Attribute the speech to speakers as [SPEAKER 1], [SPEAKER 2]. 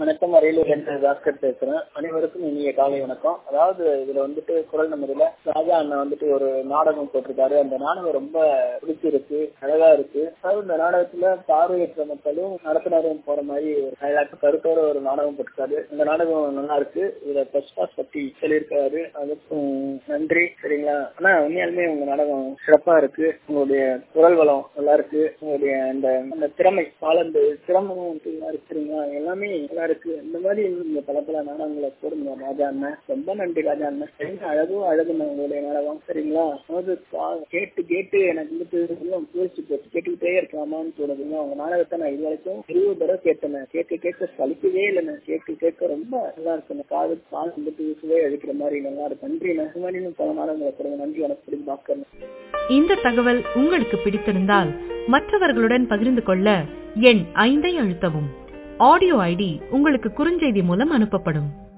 [SPEAKER 1] வணக்கம் அரியலூர் என்று பாஸ்கர் பேசுறேன் அனைவருக்கும் இனிய காலை வணக்கம் அதாவது இதுல வந்துட்டு குரல் நம்பர்ல ராஜா அண்ணா வந்துட்டு ஒரு நாடகம் போட்டிருக்காரு அந்த நாடகம் ரொம்ப பிடிச்சிருக்கு அழகா இருக்கு அதாவது இந்த நாடகத்துல பார்வையற்ற மக்களும் நடத்துனரும் போற மாதிரி ஒரு டைலாக் கருத்தோட ஒரு நாடகம் போட்டிருக்காரு அந்த நாடகம் நல்லா இருக்கு இதுல ஃபர்ஸ்ட் கிளாஸ் பத்தி சொல்லியிருக்காரு அதுக்கும் நன்றி சரிங்களா ஆனா உண்மையாலுமே உங்க நாடகம் சிறப்பா இருக்கு உங்களுடைய குரல் வளம் நல்லா இருக்கு உங்களுடைய அந்த அந்த திறமை பாலந்து திறமையும் வந்து நல்லா இருக்கு சரிங்களா எல்லாமே நல்லா இருக்கு இந்த மாதிரி நீங்க பல பல நாடகங்களை போடுங்க ராஜா அண்ணன் ரொம்ப நன்றி ராஜா அண்ணன் சரிங்க அழகும் அழகுங்க உங்களுடைய நாடகம் சரிங்களா அதாவது பா- கேட்டு கேட்டு எனக்கு வந்துட்டு இன்னும் பூரிச்சு போச்சு கேட்டுக்கிட்டே இருக்கலாமான்னு தோணுதுங்க உங்க நாடகத்தை நான் இது வரைக்கும் இருபது தடவை கேட்டேன் கேட்க கேட்க சலிக்கவே இல்லைண்ணே கேட்க கேட்க ரொம்ப நல்லா இருக்கு அந்த காது காது வந்துட்டு சுவை அழிக்கிற மாதிரி நல்லா இருக்கு நன்றி இந்த மாதிரி இன்னும் பல நாடகங்களை போடுங்க நன்றி எனக்கு பிடிக்கும் பாக்கணும்
[SPEAKER 2] இந்த தகவல் உங்களுக்கு பிடித்திருந்தால் மற்றவர்களுடன் பகிர்ந்து கொள்ள எண் ஐந்தை அழுத்தவும் ஆடியோ ஐடி உங்களுக்கு குறுஞ்செய்தி மூலம் அனுப்பப்படும்